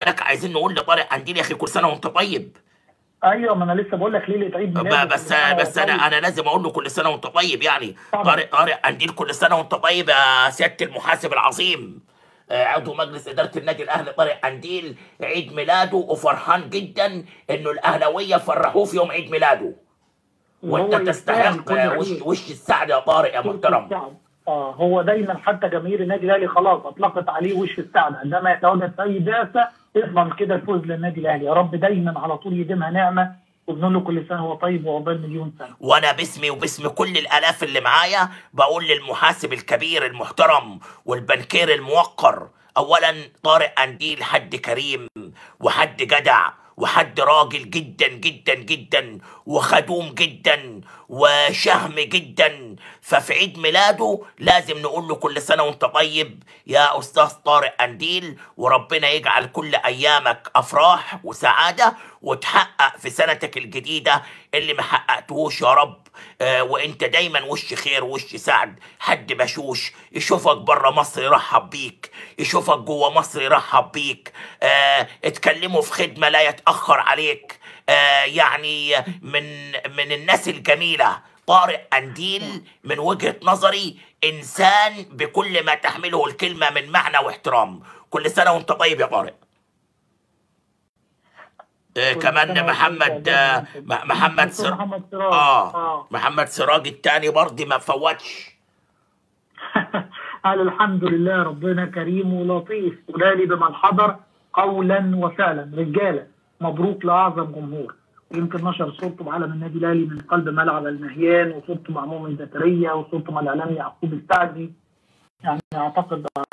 بالك عايزين نقول لطارق قنديل يا اخي كل سنه وانت طيب ايوه ما انا لسه بقول لك ليله عيد ميلاده ب- بس كل سنة بس انا وطيب. انا لازم اقول له كل سنه وانت طيب يعني طبعا. طارق طارق قنديل كل سنه وانت طيب يا سياده المحاسب العظيم آه، عضو مجلس اداره النادي الاهلي طارق قنديل عيد ميلاده وفرحان جدا انه الاهلاويه فرحوه في يوم عيد ميلاده وهو وانت يستاهل تستحق كل آه، وش خير. وش السعد يا طارق يا محترم السعد. اه هو دايما حتى جماهير النادي الاهلي خلاص اطلقت عليه وش السعد عندما يتواجد في اي بعثه يضمن كده الفوز للنادي الاهلي يا رب دايما على طول يديمها نعمه وبنقول له كل سنه وهو طيب وعقبال مليون سنه وانا باسمي وباسم كل الالاف اللي معايا بقول للمحاسب الكبير المحترم والبنكير الموقر اولا طارق قنديل حد كريم وحد جدع وحد راجل جدا جدا جدا وخدوم جدا وشهم جدا ففي عيد ميلاده لازم نقول له كل سنه وانت طيب يا استاذ طارق قنديل وربنا يجعل كل ايامك افراح وسعاده وتحقق في سنتك الجديده اللي ما حققتهوش يا رب آه وانت دايما وش خير وش سعد حد بشوش يشوفك بره مصر يرحب بيك يشوفك جوه مصر يرحب بيك آه اتكلموا في خدمه لا يتاخر عليك آه يعني من من الناس الجميله طارق قنديل من وجهه نظري انسان بكل ما تحمله الكلمه من معنى واحترام كل سنه وانت طيب يا طارق آه كل كمان سنة محمد وأنت آه طيب. م- محمد دكتور سر... محمد سراج اه اه محمد سراج التاني برضه ما فوتش قال الحمد لله ربنا كريم ولطيف ولالي بمن حضر قولا وفعلا رجاله مبروك لاعظم جمهور ويمكن نشر صورته بعلم النادي الاهلي من قلب ملعب النهيان وصورته مع مؤمن زكريا وصورته مع الاعلامي يعقوب السعدي يعني اعتقد